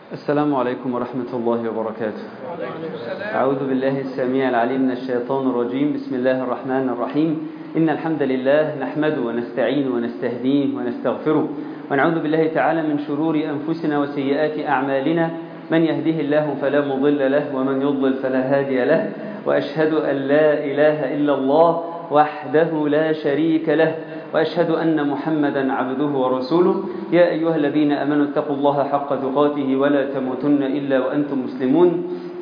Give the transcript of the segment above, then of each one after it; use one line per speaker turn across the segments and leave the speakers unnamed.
السلام عليكم ورحمة الله وبركاته أعوذ بالله السميع العليم من الشيطان الرجيم بسم الله الرحمن الرحيم إن الحمد لله نحمده ونستعين ونستهديه ونستغفره ونعوذ بالله تعالى من شرور أنفسنا وسيئات أعمالنا من يهده الله فلا مضل له ومن يضلل فلا هادي له وأشهد أن لا إله إلا الله وحده لا شريك له وأشهد أن محمدا عبده ورسوله يا أيها الذين أمنوا اتقوا الله حق تقاته ولا تموتن إلا وأنتم مسلمون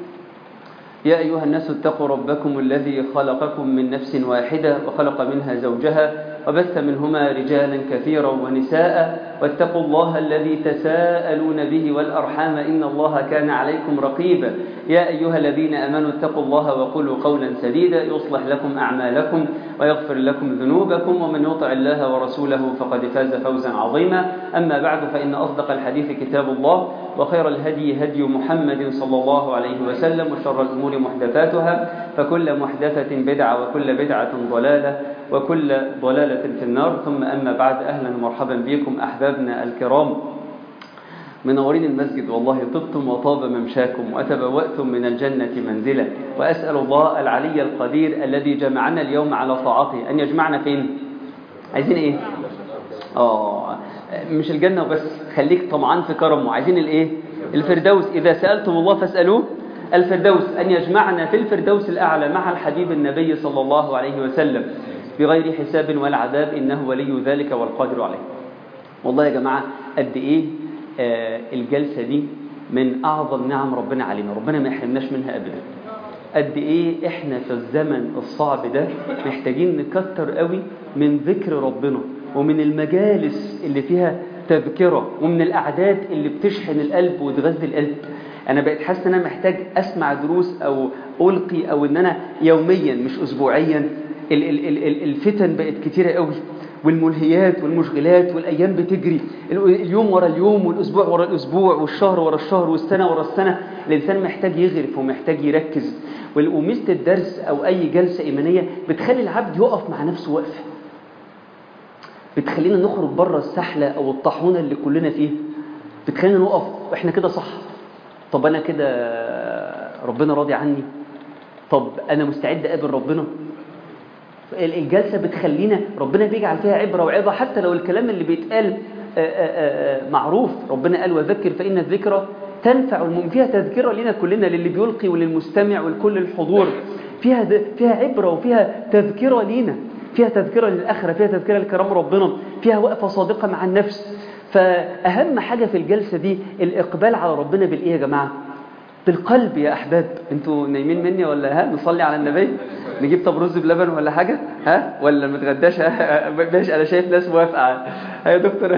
يا أيها الناس اتقوا ربكم الذي خلقكم من نفس واحدة وخلق منها زوجها وبث منهما رجالا كثيرا ونساء واتقوا الله الذي تساءلون به والأرحام إن الله كان عليكم رقيبا يا أيها الذين أمنوا اتقوا الله وقولوا قولا سديدا يصلح لكم أعمالكم ويغفر لكم ذنوبكم ومن يطع الله ورسوله فقد فاز فوزا عظيما أما بعد فإن أصدق الحديث كتاب الله وخير الهدي هدي محمد صلى الله عليه وسلم وشر الأمور محدثاتها فكل محدثة بدعة وكل بدعة ضلالة وكل ضلالة في النار ثم أما بعد أهلا ومرحبا بكم أحبابنا الكرام منورين المسجد والله طبتم وطاب ممشاكم وتبوأتم من الجنة منزلا وأسأل الله العلي القدير الذي جمعنا اليوم على طاعته أن يجمعنا فين عايزين إيه آه مش الجنة وبس خليك طمعان في كرمه عايزين الإيه الفردوس إذا سألتم الله فاسألوه الفردوس أن يجمعنا في الفردوس الأعلى مع الحبيب النبي صلى الله عليه وسلم بغير حساب ولا عذاب إنه ولي ذلك والقادر عليه والله يا جماعة قد إيه آه الجلسة دي من أعظم نعم ربنا علينا ربنا ما يحرمناش منها أبدا قد إيه إحنا في الزمن الصعب ده محتاجين نكتر قوي من ذكر ربنا ومن المجالس اللي فيها تذكرة ومن الأعداد اللي بتشحن القلب وتغذي القلب أنا بقيت حاسس إن أنا محتاج أسمع دروس أو ألقي أو إن أنا يوميا مش أسبوعيا الفتن بقت كتيرة قوي والملهيات والمشغلات والأيام بتجري اليوم ورا اليوم والأسبوع ورا الأسبوع والشهر ورا الشهر والسنة ورا السنة الإنسان محتاج يغرف ومحتاج يركز وميزة الدرس أو أي جلسة إيمانية بتخلي العبد يقف مع نفسه وقفة بتخلينا نخرج بره السحلة أو الطاحونة اللي كلنا فيها بتخلينا نقف وإحنا كده صح طب أنا كده ربنا راضي عني طب أنا مستعد أقابل ربنا الجلسة بتخلينا ربنا بيجعل فيها عبرة وعظة حتى لو الكلام اللي بيتقال معروف ربنا قال وذكر فإن الذكرى تنفع المؤمن فيها تذكرة لنا كلنا للي بيلقي وللمستمع ولكل الحضور فيها فيها عبرة وفيها تذكرة لينا فيها تذكرة للآخرة فيها تذكرة لكرام ربنا فيها وقفة صادقة مع النفس فأهم حاجة في الجلسة دي الإقبال على ربنا بالإيه يا جماعة بالقلب يا أحباب انتوا نايمين مني ولا ها نصلي على النبي نجيب طب رز بلبن ولا حاجة ها ولا ما تغداش ماشي أنا شايف ناس موافقة يا دكتور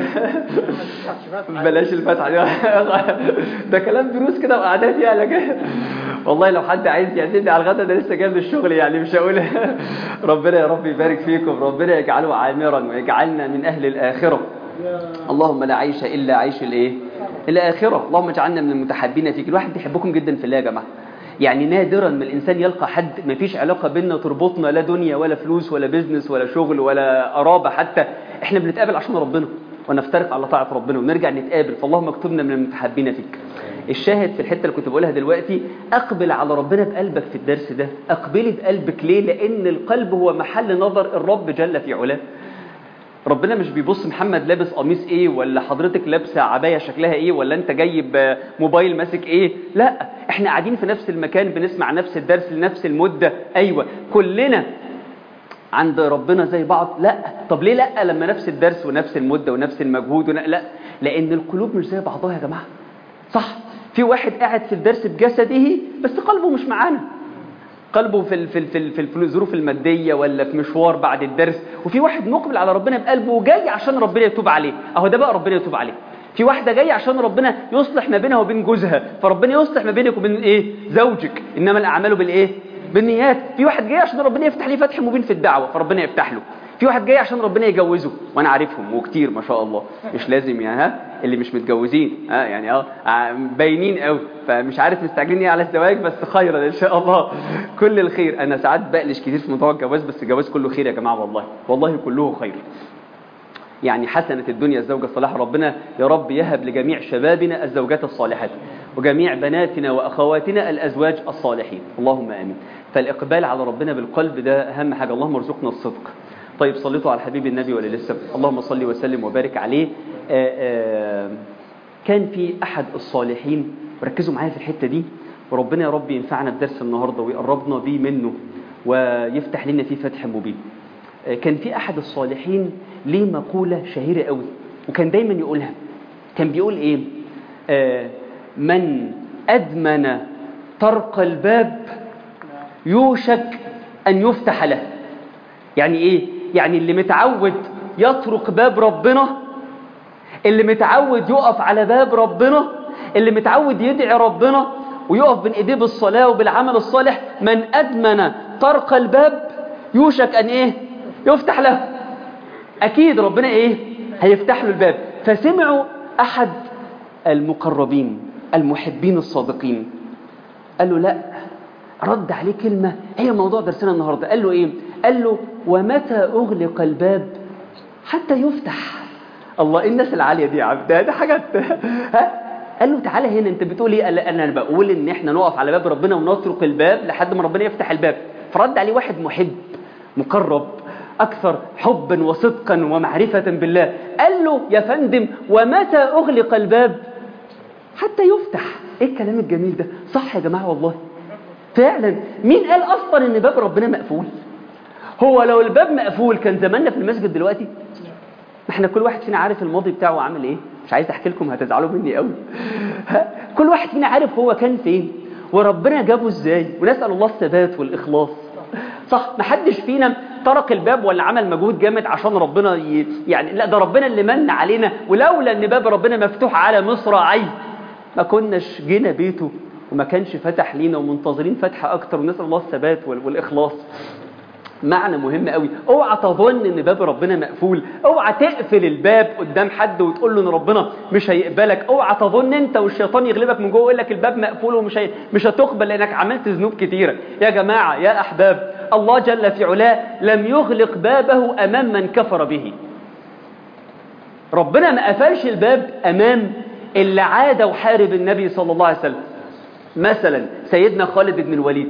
بلاش الفتحة دي ده كلام دروس كده وقعدات يعني كده والله لو حد عايز يعزمني على الغدا ده لسه جاي من الشغل يعني مش هقول ربنا يا رب يبارك فيكم ربنا يجعله عامرا ويجعلنا من أهل الآخرة اللهم لا عيش إلا عيش الإيه الآخرة اللهم اجعلنا من المتحبين فيك الواحد بيحبكم جدا في الله يا جماعة يعني نادرا ما الإنسان يلقى حد ما فيش علاقة بيننا تربطنا لا دنيا ولا فلوس ولا بيزنس ولا شغل ولا قرابة حتى احنا بنتقابل عشان ربنا ونفترق على طاعة ربنا ونرجع نتقابل فاللهم اكتبنا من المتحبين فيك الشاهد في الحتة اللي كنت بقولها دلوقتي أقبل على ربنا بقلبك في الدرس ده أقبلي بقلبك ليه لأن القلب هو محل نظر الرب جل في علاه ربنا مش بيبص محمد لابس قميص ايه ولا حضرتك لابسه عبايه شكلها ايه ولا انت جايب موبايل ماسك ايه لا احنا قاعدين في نفس المكان بنسمع نفس الدرس لنفس المده ايوه كلنا عند ربنا زي بعض لا طب ليه لا لما نفس الدرس ونفس المده ونفس المجهود ون... لا لان القلوب مش زي بعضها يا جماعه صح في واحد قاعد في الدرس بجسده بس قلبه مش معانا قلبه في في في في الظروف الماديه ولا في مشوار بعد الدرس وفي واحد مقبل على ربنا بقلبه وجاي عشان ربنا يتوب عليه اهو ده بقى ربنا يتوب عليه في واحده جايه عشان ربنا يصلح ما بينها وبين جوزها فربنا يصلح ما بينك وبين ايه زوجك انما الاعمال بالايه بالنيات في واحد جاي عشان ربنا يفتح ليه فتح مبين في الدعوه فربنا يفتح له في واحد جاي عشان ربنا يجوزه وانا عارفهم وكتير ما شاء الله مش لازم يعني ها اللي مش متجوزين ها يعني اه باينين قوي فمش عارف مستعجلين ايه على الزواج بس خيرا ان شاء الله كل الخير انا ساعات بقلش كتير في موضوع الجواز بس الجواز كله خير يا جماعه والله والله كله خير يعني حسنت الدنيا الزوجة الصالحة ربنا يا رب يهب لجميع شبابنا الزوجات الصالحات وجميع بناتنا وأخواتنا الأزواج الصالحين اللهم آمين فالإقبال على ربنا بالقلب ده أهم حاجة اللهم ارزقنا الصدق طيب صليتوا على حبيب النبي ولا لسه اللهم صل وسلم وبارك عليه آآ آآ كان في أحد الصالحين ركزوا معايا في الحتة دي وربنا يا رب ينفعنا بدرس النهاردة ويقربنا بيه منه ويفتح لنا فيه فتح مبين كان في أحد الصالحين ليه مقولة شهيرة قوي وكان دايما يقولها كان بيقول إيه آه من أدمن طرق الباب يوشك أن يفتح له يعني إيه يعني اللي متعود يطرق باب ربنا اللي متعود يقف على باب ربنا اللي متعود يدعي ربنا ويقف بين ايديه بالصلاة وبالعمل الصالح من أدمن طرق الباب يوشك أن إيه يفتح له أكيد ربنا إيه هيفتح له الباب فسمعوا أحد المقربين المحبين الصادقين قال له لا رد عليه كلمة هي موضوع درسنا النهاردة قال له إيه قال له ومتى أغلق الباب حتى يفتح الله إيه الناس العالية دي يا عبد ده حاجة ها قال له تعالى هنا انت بتقول ايه قال انا بقول ان احنا نقف على باب ربنا ونطرق الباب لحد ما ربنا يفتح الباب فرد عليه واحد محب مقرب اكثر حبا وصدقا ومعرفة بالله قال له يا فندم ومتى اغلق الباب حتى يفتح ايه الكلام الجميل ده صح يا جماعة والله فعلا مين قال اصلا ان باب ربنا مقفول هو لو الباب مقفول كان زماننا في المسجد دلوقتي احنا كل واحد فينا عارف الماضي بتاعه عامل ايه مش عايز احكي لكم هتزعلوا مني قوي كل واحد فينا عارف هو كان فين وربنا جابه ازاي ونسال الله الثبات والاخلاص صح محدش فينا طرق الباب ولا عمل مجهود جامد عشان ربنا ي... يعني لا ده ربنا اللي من علينا ولولا ان باب ربنا مفتوح على مصراعي ما كناش جينا بيته وما كانش فتح لينا ومنتظرين فتحه اكتر ونسال الله الثبات وال... والاخلاص معنى مهم قوي اوعى تظن ان باب ربنا مقفول اوعى تقفل الباب قدام حد وتقول له ان ربنا مش هيقبلك اوعى تظن انت والشيطان يغلبك من جوه ويقول لك الباب مقفول ومش هي... مش هتقبل لانك عملت ذنوب كتيره يا جماعه يا احباب الله جل في علاه لم يغلق بابه امام من كفر به ربنا ما قفلش الباب امام اللي عاد وحارب النبي صلى الله عليه وسلم مثلا سيدنا خالد بن الوليد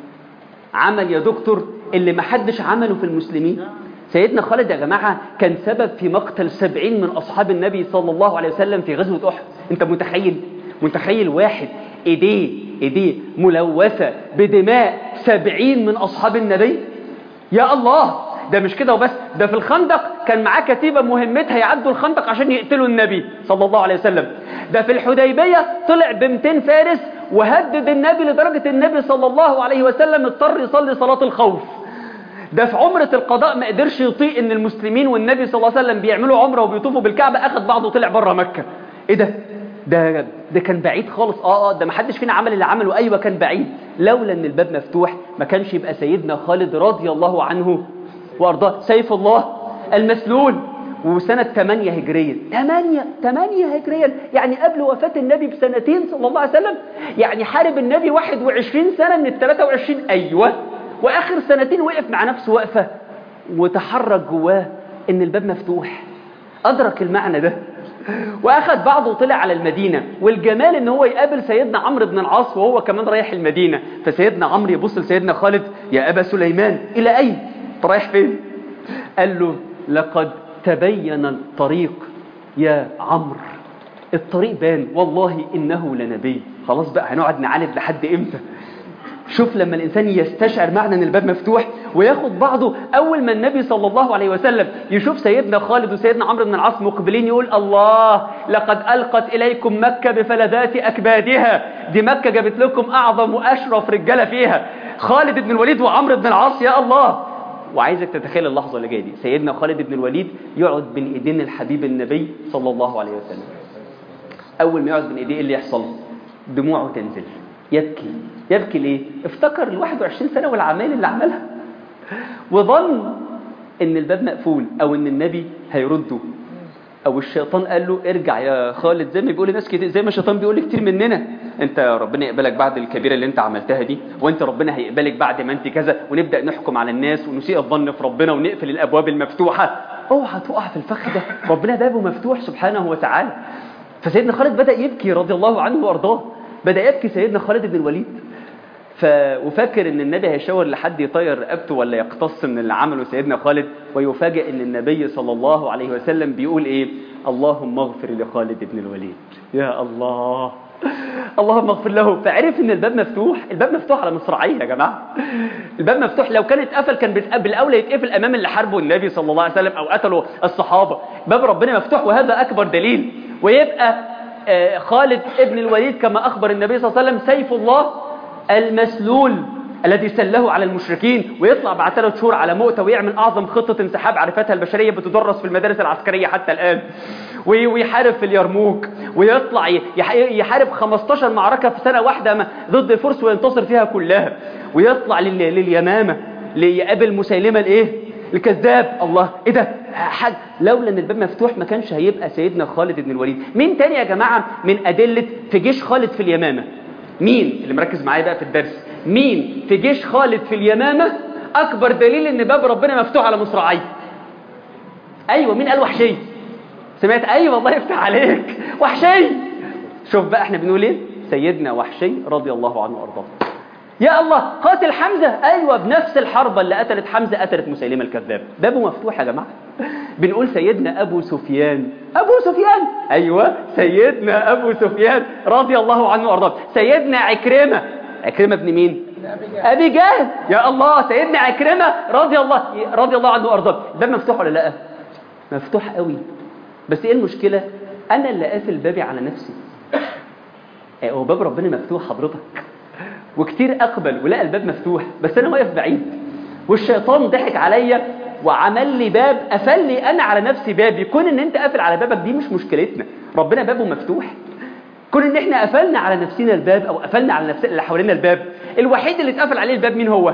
عمل يا دكتور اللي ما حدش عمله في المسلمين سيدنا خالد يا جماعة كان سبب في مقتل سبعين من أصحاب النبي صلى الله عليه وسلم في غزوة أحد أنت متخيل متخيل واحد إيديه إيديه ملوثة بدماء سبعين من أصحاب النبي يا الله ده مش كده وبس ده في الخندق كان معاه كتيبة مهمتها يعدوا الخندق عشان يقتلوا النبي صلى الله عليه وسلم ده في الحديبية طلع ب 200 فارس وهدد النبي لدرجة النبي صلى الله عليه وسلم اضطر يصلي صلاة الخوف ده في عمرة القضاء ما قدرش يطيق ان المسلمين والنبي صلى الله عليه وسلم بيعملوا عمرة وبيطوفوا بالكعبة اخد بعضه وطلع بره مكة ايه ده ده ده كان بعيد خالص اه اه ده ما حدش فينا عمل اللي عمله ايوه كان بعيد لولا ان الباب مفتوح ما كانش يبقى سيدنا خالد رضي الله عنه وارضاه سيف الله المسلول وسنة 8 هجريا 8 8 هجريا يعني قبل وفاة النبي بسنتين صلى الله عليه وسلم يعني حارب النبي 21 سنة من ال 23 أيوة وآخر سنتين وقف مع نفسه وقفة وتحرك جواه إن الباب مفتوح أدرك المعنى ده واخد بعضه وطلع على المدينة والجمال ان هو يقابل سيدنا عمرو بن العاص وهو كمان رايح المدينة فسيدنا عمرو يبص لسيدنا خالد يا أبا سليمان إلى أين رايح فين قال له لقد تبين الطريق يا عمرو الطريق بان والله إنه لنبي خلاص بقى هنقعد نعاند لحد إمتى شوف لما الإنسان يستشعر معنى أن الباب مفتوح وياخد بعضه أول ما النبي صلى الله عليه وسلم يشوف سيدنا خالد وسيدنا عمرو بن العاص مقبلين يقول الله لقد ألقت إليكم مكة بفلذات أكبادها دي مكة جابت لكم أعظم وأشرف رجالة فيها خالد بن الوليد وعمرو بن العاص يا الله وعايزك تتخيل اللحظة اللي جاية دي سيدنا خالد بن الوليد يقعد بين ايدين الحبيب النبي صلى الله عليه وسلم أول ما يقعد بين ايديه اللي يحصل دموعه تنزل يبكي يبكي ليه افتكر ال 21 سنة والعمال اللي عملها وظن ان الباب مقفول او ان النبي هيرده او الشيطان قال له ارجع يا خالد زي ما بيقول ناس كتير زي ما الشيطان بيقول كتير مننا انت ربنا يقبلك بعد الكبيره اللي انت عملتها دي وانت ربنا هيقبلك بعد ما انت كذا ونبدا نحكم على الناس ونسيء الظن في ربنا ونقفل الابواب المفتوحه اوعى تقع في الفخ ده ربنا بابه مفتوح سبحانه وتعالى فسيدنا خالد بدأ يبكي رضي الله عنه وارضاه بدأ يبكي سيدنا خالد بن الوليد ف... وفاكر ان النبي هيشاور لحد يطير رقبته ولا يقتص من اللي عمله سيدنا خالد ويفاجئ ان النبي صلى الله عليه وسلم بيقول ايه اللهم اغفر لخالد بن الوليد يا الله اللهم اغفر له فعرف ان الباب مفتوح الباب مفتوح على مصراعيه يا جماعه الباب مفتوح لو كان اتقفل كان بالاولى يتقفل امام اللي حاربه النبي صلى الله عليه وسلم او قتلوا الصحابه باب ربنا مفتوح وهذا اكبر دليل ويبقى خالد ابن الوليد كما اخبر النبي صلى الله عليه وسلم سيف الله المسلول الذي سله على المشركين ويطلع بعد ثلاث شهور على مؤتة ويعمل أعظم خطة انسحاب عرفتها البشرية بتدرس في المدارس العسكرية حتى الآن ويحارب في اليرموك ويطلع يحارب 15 معركة في سنة واحدة ضد الفرس وينتصر فيها كلها ويطلع لليمامة ليقابل مسيلمة الايه الكذاب الله ايه ده حاج لولا ان الباب مفتوح ما كانش هيبقى سيدنا خالد بن الوليد مين تاني يا جماعة من أدلة في جيش خالد في اليمامة مين اللي مركز معايا بقى في الدرس مين في جيش خالد في اليمامة أكبر دليل إن باب ربنا مفتوح على مصراعيه أيوة مين قال وحشي سمعت أيوة الله يفتح عليك وحشي شوف بقى احنا بنقول ايه سيدنا وحشي رضي الله عنه وارضاه يا الله قاتل حمزة أيوة بنفس الحربة اللي قتلت حمزة قتلت مسيلمة الكذاب بابه مفتوح يا جماعة بنقول سيدنا أبو سفيان أبو سفيان أيوة سيدنا أبو سفيان رضي الله عنه وأرضاه سيدنا عكرمة عكرمة ابن مين أبي جهل يا الله سيدنا عكرمة رضي الله رضي الله عنه وأرضاه الباب مفتوح ولا لا مفتوح قوي بس إيه المشكلة أنا اللي قافل بابي على نفسي هو باب ربنا مفتوح حضرتك وكتير أقبل ولقى الباب مفتوح بس أنا واقف بعيد والشيطان ضحك عليا وعمل لي باب قفل لي أنا على نفسي باب يكون إن أنت قافل على بابك دي مش مشكلتنا ربنا بابه مفتوح كون إن إحنا قفلنا على نفسنا الباب أو قفلنا على نفسنا اللي حوالينا الباب الوحيد اللي اتقفل عليه الباب مين هو؟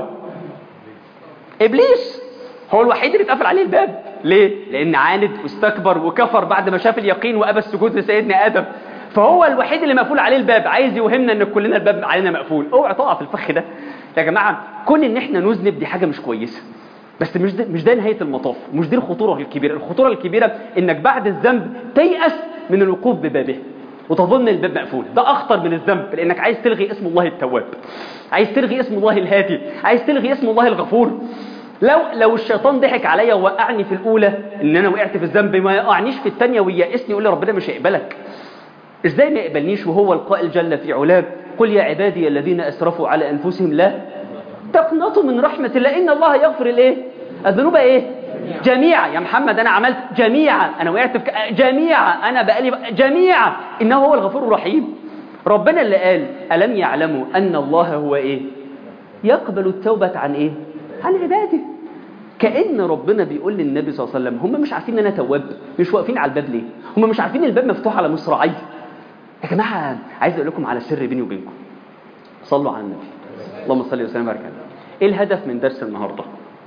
إبليس هو الوحيد اللي اتقفل عليه الباب ليه؟ لأن عاند واستكبر وكفر بعد ما شاف اليقين وأبى السجود لسيدنا آدم فهو الوحيد اللي مقفول عليه الباب عايز يوهمنا ان كلنا الباب علينا مقفول اوعى تقع في الفخ ده يا جماعه كون ان احنا نذنب دي حاجه مش كويسه بس مش ده مش ده نهايه المطاف مش دي الخطوره الكبيره الخطوره الكبيره انك بعد الذنب تيأس من الوقوف ببابه وتظن الباب مقفول ده اخطر من الذنب لانك عايز تلغي اسم الله التواب عايز تلغي اسم الله الهادي عايز تلغي اسم الله الغفور لو لو الشيطان ضحك عليا ووقعني في الاولى ان انا وقعت في الذنب ما يقعنيش في الثانيه وييأسني يقول لي ربنا مش هيقبلك ازاي ما يقبلنيش وهو القائل جل في علاه قل يا عبادي الذين اسرفوا على انفسهم لا تقنطوا من رحمة الله ان الله يغفر الايه الذنوب ايه جميعا يا محمد انا عملت جميعا انا وقعت في جميعا انا بقالي جميعا انه هو الغفور الرحيم ربنا اللي قال الم يعلموا ان الله هو ايه يقبل التوبة عن ايه عن عباده كأن ربنا بيقول للنبي صلى الله عليه وسلم هم مش عارفين ان انا تواب مش واقفين على الباب ليه هم مش عارفين الباب مفتوح على مصراعي يا جماعة عايز أقول لكم على سر بيني وبينكم صلوا على النبي اللهم صل وسلم وبارك عليه إيه الهدف من درس النهاردة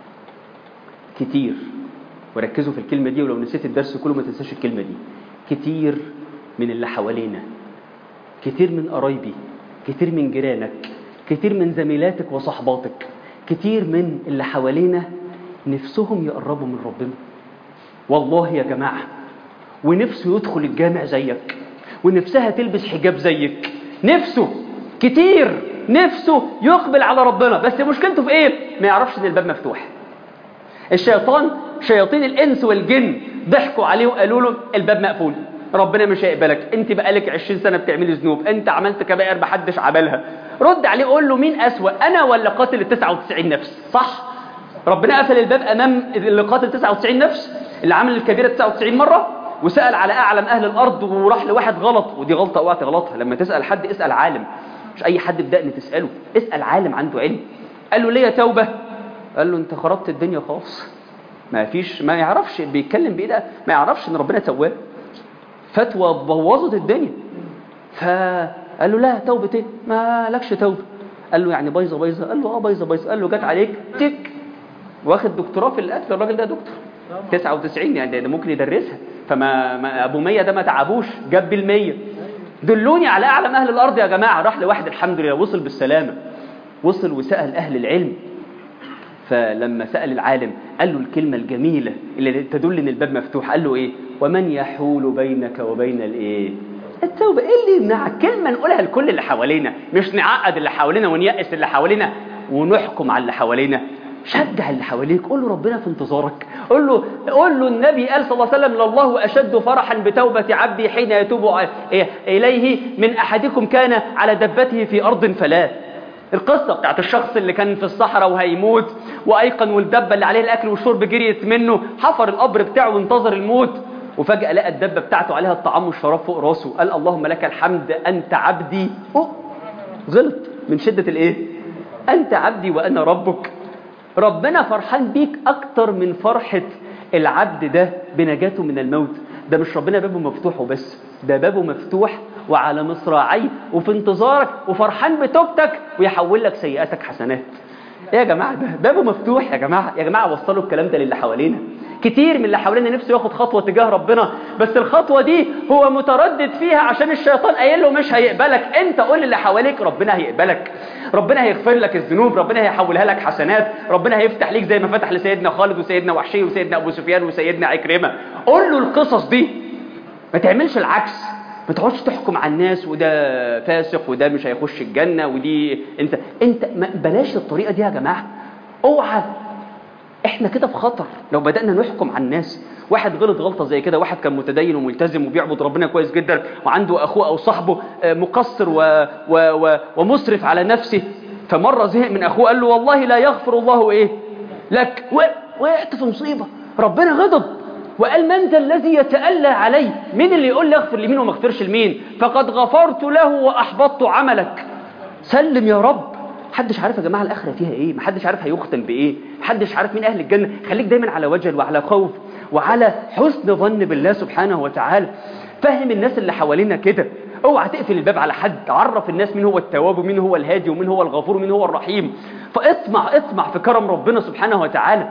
كتير وركزوا في الكلمة دي ولو نسيت الدرس كله ما تنساش الكلمة دي كتير من اللي حوالينا كتير من قرايبي كتير من جيرانك كتير من زميلاتك وصحباتك كتير من اللي حوالينا نفسهم يقربوا من ربنا والله يا جماعة ونفسه يدخل الجامع زيك ونفسها تلبس حجاب زيك نفسه كتير نفسه يقبل على ربنا بس مشكلته في ايه ما يعرفش ان الباب مفتوح الشيطان شياطين الانس والجن ضحكوا عليه وقالوا له الباب مقفول ربنا مش هيقبلك انت بقالك 20 سنه بتعملي ذنوب انت عملت كبائر محدش عملها رد عليه قول له مين اسوا انا ولا قاتل ال 99 نفس صح ربنا قفل الباب امام اللي قاتل 99 نفس اللي عمل الكبيره 99 مره وسأل على أعلم أهل الأرض وراح لواحد غلط ودي غلطة اوعى تغلطها لما تسأل حد اسأل عالم مش أي حد بدأني تسأله اسأل عالم عنده علم قال له ليه توبة قال له أنت خربت الدنيا خالص ما فيش ما يعرفش بيتكلم بإيه ده ما يعرفش إن ربنا تواب فتوى بوظت الدنيا فقال له لا توبة ايه ما لكش توبة قال له يعني بايظة بايظة قال له اه بايظة بايظة قال له جت عليك تك واخد دكتوراه في القتل الراجل ده دكتور 99 يعني ده ممكن يدرسها فما ما ابو 100 ده ما تعبوش جاب بال100 دلوني على اعلم اهل الارض يا جماعه راح لواحد الحمد لله وصل بالسلامه وصل وسال اهل العلم فلما سأل العالم قال له الكلمة الجميلة اللي تدل ان الباب مفتوح قال له ايه ومن يحول بينك وبين الايه التوبة ايه اللي يمنعك كلمة نقولها لكل اللي حوالينا مش نعقد اللي حوالينا ونيأس اللي حوالينا ونحكم على اللي حوالينا شجع اللي حواليك قول له ربنا في انتظارك قول له قول له النبي قال صلى الله عليه وسلم لله اشد فرحا بتوبه عبدي حين يتوب اليه من احدكم كان على دبته في ارض فلا القصة بتاعت الشخص اللي كان في الصحراء وهيموت وأيقن والدبة اللي عليه الأكل والشرب جريت منه حفر القبر بتاعه وانتظر الموت وفجأة لقى الدبة بتاعته عليها الطعام والشراب فوق راسه قال اللهم لك الحمد أنت عبدي أوه. غلط من شدة الإيه أنت عبدي وأنا ربك ربنا فرحان بيك أكتر من فرحة العبد ده بنجاته من الموت ده مش ربنا بابه مفتوح وبس ده بابه مفتوح وعلى مصراعيه وفي انتظارك وفرحان بتوبتك ويحول لك سيئاتك حسنات ايه يا جماعه ده بابه مفتوح يا جماعه يا جماعه وصلوا الكلام ده للي حوالينا كتير من اللي حوالينا نفسه ياخد خطوه تجاه ربنا بس الخطوه دي هو متردد فيها عشان الشيطان قايل له مش هيقبلك انت قول للي حواليك ربنا هيقبلك ربنا هيغفر لك الذنوب ربنا هيحولها لك حسنات ربنا هيفتح ليك زي ما فتح لسيدنا خالد وسيدنا وحشي وسيدنا ابو سفيان وسيدنا عكرمه قول له القصص دي ما تعملش العكس ما تقعدش تحكم على الناس وده فاسق وده مش هيخش الجنة ودي انت انت بلاش الطريقة دي يا جماعة اوعى احنا كده في خطر لو بدأنا نحكم على الناس واحد غلط غلطة زي كده واحد كان متدين وملتزم وبيعبد ربنا كويس جدا وعنده اخوه او صاحبه مقصر و و و ومسرف على نفسه فمرة زهق من اخوه قال له والله لا يغفر الله ايه لك وقعت في مصيبة ربنا غضب وقال من ذا الذي يتألى علي مين اللي يقول لي اغفر لمين وما اغفرش لمين فقد غفرت له وأحبطت عملك سلم يا رب محدش عارف يا جماعة الآخرة فيها إيه محدش عارف هيختم بإيه محدش عارف مين أهل الجنة خليك دايما على وجل وعلى خوف وعلى حسن ظن بالله سبحانه وتعالى فهم الناس اللي حوالينا كده اوعى تقفل الباب على حد عرف الناس مين هو التواب ومين هو الهادي ومين هو الغفور ومين هو الرحيم فاطمع اطمع في كرم ربنا سبحانه وتعالى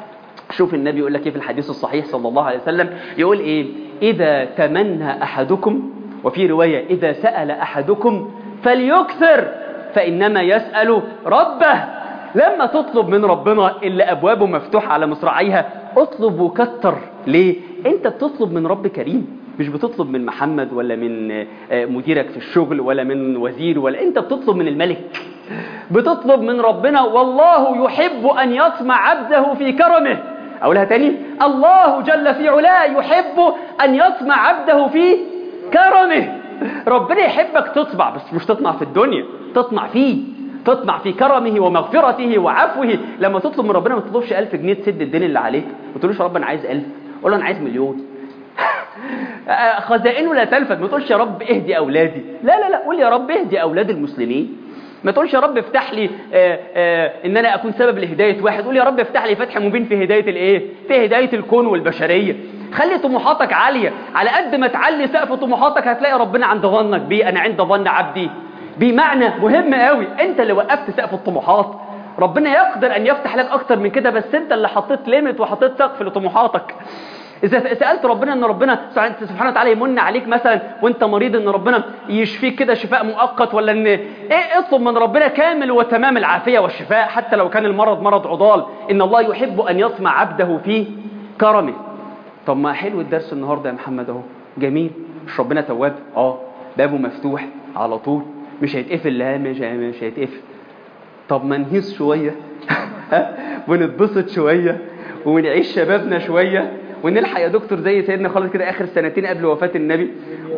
شوف النبي يقول لك ايه في الحديث الصحيح صلى الله عليه وسلم يقول ايه اذا تمنى احدكم وفي روايه اذا سال احدكم فليكثر فانما يسال ربه لما تطلب من ربنا اللي ابوابه مفتوحه على مصراعيها اطلب وكتر ليه انت بتطلب من رب كريم مش بتطلب من محمد ولا من مديرك في الشغل ولا من وزير ولا انت بتطلب من الملك بتطلب من ربنا والله يحب ان يطمع عبده في كرمه أقولها تاني الله جل في علاه يحب أن يطمع عبده في كرمه ربنا يحبك تطمع بس مش تطمع في الدنيا تطمع فيه تطمع في كرمه ومغفرته وعفوه لما تطلب من ربنا ما تطلبش ألف جنيه تسد الدين اللي عليك ما تقولوش يا رب أنا عايز ألف قول له أنا عايز مليون خزائنه لا تلفت ما تقولش يا رب اهدي أولادي لا لا لا قول يا رب اهدي أولاد المسلمين ما تقولش يا رب افتح لي آآ آآ ان انا اكون سبب لهدايه واحد قول يا رب افتح لي فتح مبين في هدايه الايه في هدايه الكون والبشريه خلي طموحاتك عاليه على قد ما تعلي سقف طموحاتك هتلاقي ربنا عند ظنك بيه انا عند ظن عبدي بمعنى مهم قوي انت اللي وقفت سقف الطموحات ربنا يقدر ان يفتح لك اكتر من كده بس انت اللي حطيت ليميت وحطيت سقف لطموحاتك إذا سألت ربنا أن ربنا سبحانه وتعالى يمن عليك مثلا وأنت مريض أن ربنا يشفيك كده شفاء مؤقت ولا أن إيه اطلب من ربنا كامل وتمام العافية والشفاء حتى لو كان المرض مرض عضال إن الله يحب أن يطمع عبده في كرمه طب ما حلو الدرس النهاردة يا محمد أهو جميل مش ربنا تواب اه بابه مفتوح على طول مش هيتقفل لا مش مش هيتقفل طب ما نهيص شوية ونتبسط شوية ونعيش شبابنا شوية ونلحق يا دكتور زي سيدنا خالد كده اخر سنتين قبل وفاة النبي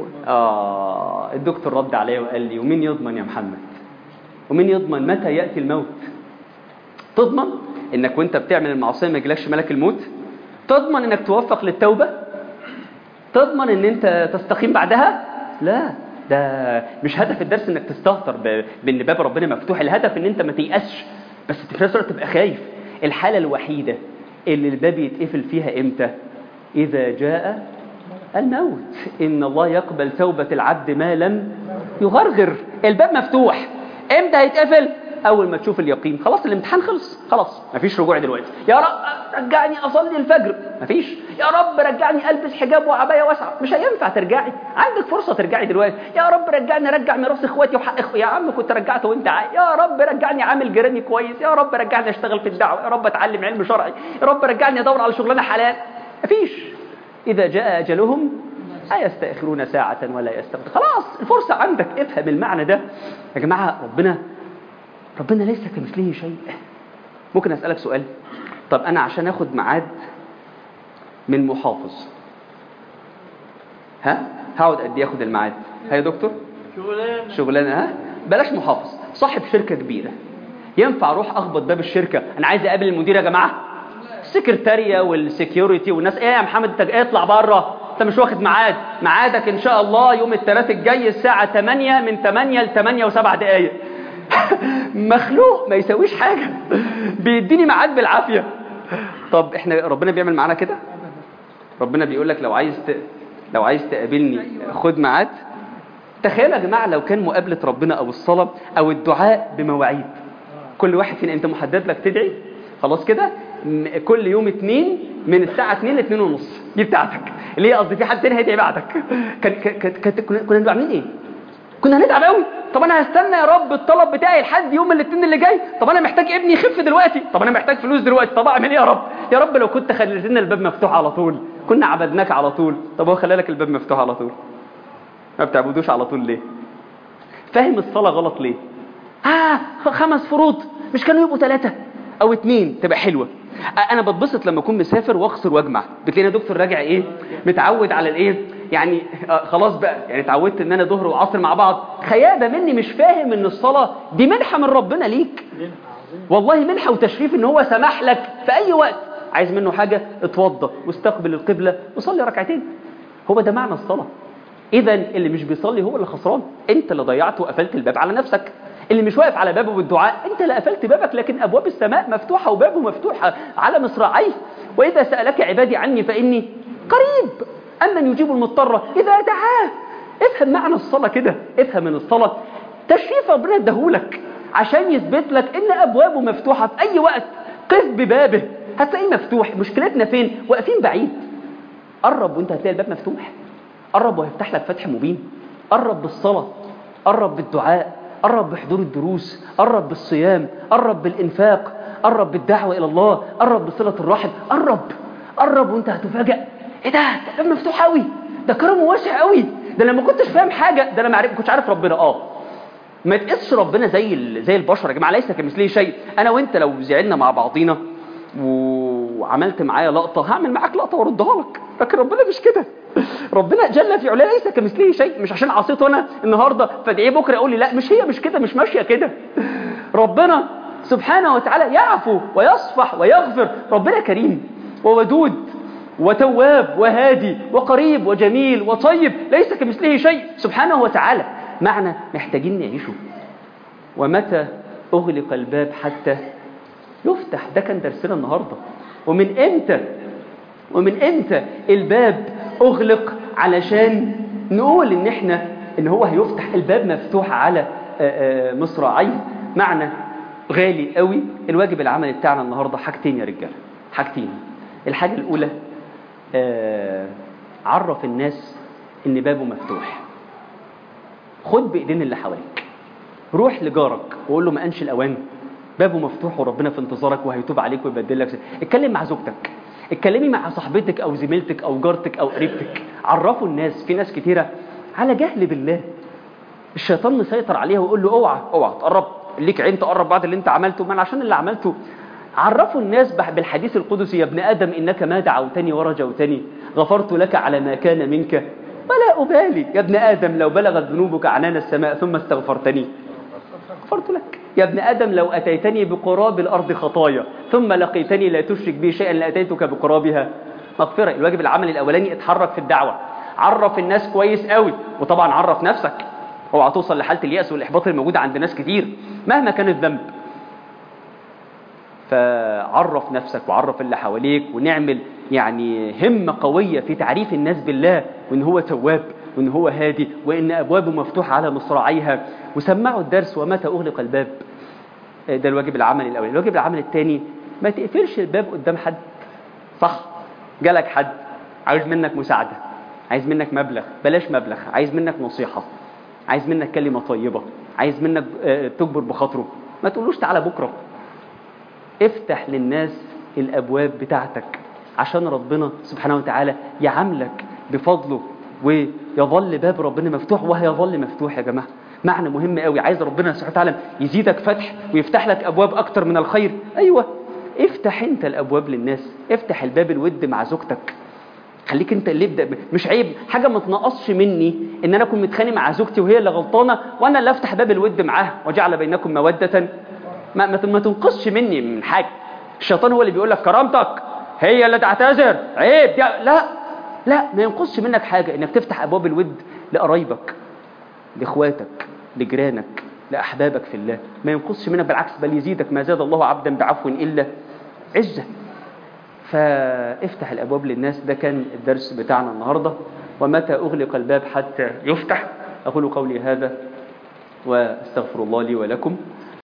اه الدكتور رد عليا وقال لي ومين يضمن يا محمد ومين يضمن متى ياتي الموت تضمن انك وانت بتعمل المعصيه ما يجيلكش ملك الموت تضمن انك توفق للتوبه تضمن ان انت تستقيم بعدها لا ده مش هدف الدرس انك تستهتر بان باب ربنا مفتوح الهدف ان انت ما تيأسش بس في نفس الوقت تبقى خايف الحاله الوحيده اللي الباب يتقفل فيها امتى اذا جاء الموت ان الله يقبل توبه العبد ما لم يغرغر الباب مفتوح امتى هيتقفل اول ما تشوف اليقين خلاص الامتحان خلص خلاص مفيش رجوع دلوقتي يا رب رجعني اصلي الفجر مفيش يا رب رجعني البس حجاب وعبايه واسعه مش هينفع ترجعي عندك فرصه ترجعي دلوقتي يا رب رجعني ارجع ميراث اخواتي وحق اخواتي يا عم كنت رجعته وانت عاي. يا رب رجعني عامل جيراني كويس يا رب رجعني اشتغل في الدعوه يا رب اتعلم علم شرعي يا رب رجعني ادور على شغلانه حلال مفيش اذا جاء اجلهم لا يستأخرون ساعة ولا يستقدمون خلاص الفرصة عندك افهم المعنى ده يا جماعة ربنا ربنا ليس كمثله شيء ممكن أسألك سؤال طب أنا عشان أخد ميعاد من محافظ ها هقعد قد ايه اخد الميعاد ها يا دكتور
شغلانه
شغلانه ها بلاش محافظ صاحب شركه كبيره ينفع اروح اخبط باب الشركه انا عايز اقابل المدير يا جماعه السكرتاريه والسكيورتي والناس ايه يا محمد انت اطلع بره انت مش واخد ميعاد ميعادك ان شاء الله يوم الثلاث الجاي الساعه 8 من 8 ل 8 و7 دقائق مخلوق ما يسويش حاجه بيديني ميعاد بالعافيه طب احنا ربنا بيعمل معانا كده ربنا بيقول لك لو عايز ت... لو عايز تقابلني خد ميعاد تخيلوا يا جماعه لو كان مقابله ربنا او الصلاه او الدعاء بمواعيد كل واحد فينا انت محدد لك تدعي خلاص كده م- كل يوم اثنين من الساعه 2 ل 2 ونص دي بتاعتك اللي هي قصدي في حد تاني هيدعي بعدك كان كان- كان- كان- كنا كنا نبقى عاملين ايه كنا هنتعب قوي طب انا هستنى يا رب الطلب بتاعي لحد يوم الاثنين اللي جاي طب انا محتاج ابني يخف دلوقتي طب انا محتاج فلوس دلوقتي طب اعمل ايه يا رب يا رب لو كنت خليت لنا الباب مفتوح على طول كنا عبدناك على طول طب هو خلى لك الباب مفتوح على طول ما بتعبدوش على طول ليه فاهم الصلاة غلط ليه آه خمس فروض مش كانوا يبقوا ثلاثة أو اتنين تبقى حلوة آه أنا بتبسط لما أكون مسافر وأقصر وأجمع بتلاقينا دكتور راجع إيه متعود على الإيه يعني آه خلاص بقى يعني اتعودت إن أنا ظهر وعصر مع بعض خيابة مني مش فاهم إن الصلاة دي منحة من ربنا ليك والله منحة وتشريف إن هو سمح لك في أي وقت عايز منه حاجة اتوضى واستقبل القبلة وصلي ركعتين هو ده معنى الصلاة اذا اللي مش بيصلي هو اللي خسران انت اللي ضيعت وقفلت الباب على نفسك اللي مش واقف على بابه بالدعاء انت اللي قفلت بابك لكن ابواب السماء مفتوحه وبابه مفتوح على مصراعيه واذا سالك عبادي عني فاني قريب امن يجيب المضطر اذا دعاه افهم معنى الصلاه كده افهم من الصلاه تشريف ربنا اداهولك عشان يثبت لك ان ابوابه مفتوحه في اي وقت قف ببابه هتلاقيه مفتوح مشكلتنا فين واقفين بعيد قرب وانت هتلاقي الباب مفتوح قرب وهيفتح لك فتح مبين قرب بالصلاة قرب بالدعاء قرب بحضور الدروس قرب بالصيام قرب بالإنفاق قرب بالدعوة إلى الله قرب بصلة الرحم قرب قرب وانت هتفاجأ ايه ده ده الباب مفتوح قوي ده كرمه واسع قوي ده لما كنتش فاهم حاجة ده انا ما عرف- كنتش عارف ربنا اه ما تقيسش ربنا زي ال- زي البشر يا جماعه ليس كمثله شيء انا وانت لو زعلنا مع بعضينا وعملت معايا لقطه هعمل معاك لقطه واردها لك لكن ربنا مش كده ربنا جل في علاه ليس كمثله شيء مش عشان عصيته انا النهارده فادعيه بكره يقول لي لا مش هي مش كده مش ماشيه كده ربنا سبحانه وتعالى يعفو ويصفح ويغفر ربنا كريم وودود وتواب وهادي وقريب وجميل وطيب ليس كمثله شيء سبحانه وتعالى معنى محتاجين نعيشه ومتى أغلق الباب حتى يفتح ده كان درسنا النهاردة ومن امتى ومن امتى الباب أغلق علشان نقول ان احنا ان هو هيفتح الباب مفتوح على آه، آه، مصراعيه معنى غالي قوي الواجب العملي بتاعنا النهاردة حاجتين يا رجالة حاجتين الحاجة الأولى آه، عرف الناس ان بابه مفتوح خد بايدين اللي حواليك روح لجارك وقول له ما انش الاوان بابه مفتوح وربنا في انتظارك وهيتوب عليك ويبدل لك اتكلم مع زوجتك اتكلمي مع صاحبتك او زميلتك او جارتك او قريبتك عرفوا الناس في ناس كتيره على جهل بالله الشيطان مسيطر عليها ويقول له اوعى اوعى تقرب ليك عين تقرب بعد اللي انت عملته ما أنا عشان اللي عملته عرفوا الناس بح- بالحديث القدسي يا ابن ادم انك ما دعوتني ورجوتني غفرت لك على ما كان منك ولا ابالي يا ابن ادم لو بلغت ذنوبك عنان السماء ثم استغفرتني غفرت لك يا ابن آدم لو أتيتني بقراب الأرض خطايا ثم لقيتني لا تشرك بي شيئا لأتيتك بقرابها مغفرة الواجب العملي الأولاني اتحرك في الدعوة عرف الناس كويس قوي وطبعا عرف نفسك اوعى توصل لحالة اليأس والإحباط الموجودة عند ناس كتير مهما كان الذنب فعرف نفسك وعرف اللي حواليك ونعمل يعني همة قوية في تعريف الناس بالله وإن هو تواب وإن هو هادي وإن أبوابه مفتوحة على مصراعيها وسمعوا الدرس ومتى أغلق الباب ده الواجب العملي الاول الواجب العملي الثاني ما تقفلش الباب قدام حد صح جالك حد عايز منك مساعده عايز منك مبلغ بلاش مبلغ عايز منك نصيحه عايز منك كلمه طيبه عايز منك آه، تجبر بخاطره ما تقولوش تعالى بكره افتح للناس الابواب بتاعتك عشان ربنا سبحانه وتعالى يعاملك بفضله ويظل باب ربنا مفتوح وهيظل مفتوح يا جماعه معنى مهم قوي عايز ربنا سبحانه وتعالى يزيدك فتح ويفتح لك ابواب اكتر من الخير ايوه افتح انت الابواب للناس افتح الباب الود مع زوجتك خليك انت اللي ابدا ب- مش عيب حاجه ما تنقصش مني ان انا اكون متخانق مع زوجتي وهي اللي غلطانه وانا اللي افتح باب الود معاها وجعل بينكم موده ما, ما, ما تنقصش مني من حاجه الشيطان هو اللي بيقول لك كرامتك هي اللي تعتذر عيب دي لا لا ما ينقصش منك حاجه انك تفتح ابواب الود لقرايبك لاخواتك لجيرانك لاحبابك في الله ما ينقصش منك بالعكس بل يزيدك ما زاد الله عبدا بعفو الا عزه فافتح الابواب للناس ده كان الدرس بتاعنا النهارده ومتى اغلق الباب حتى يفتح اقول قولي هذا واستغفر الله لي ولكم